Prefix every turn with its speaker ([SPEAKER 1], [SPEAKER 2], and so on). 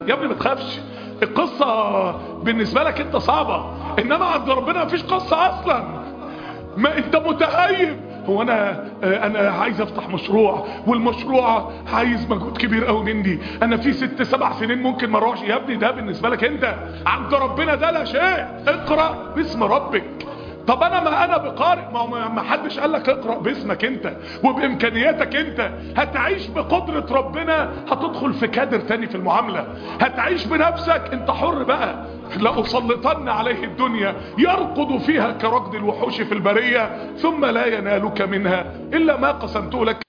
[SPEAKER 1] يا ابني ما تخافش القصة بالنسبة لك انت صعبة انما عند ربنا مفيش قصة اصلا ما انت متهيب هو انا انا عايز افتح مشروع والمشروع عايز مجهود كبير قوي مني انا في ست سبع سنين ممكن ما اروحش يا ابني ده بالنسبه لك انت عند ربنا ده لا شيء اقرا باسم ربك طب انا ما انا بقارئ ما هو ما حدش قال لك اقرا باسمك انت وبامكانياتك انت هتعيش بقدره ربنا هتدخل في كادر تاني في المعامله هتعيش بنفسك انت حر بقى لأسلطن عليه الدنيا يرقد فيها كركض الوحوش في البريه ثم لا ينالك منها الا ما قسمته لك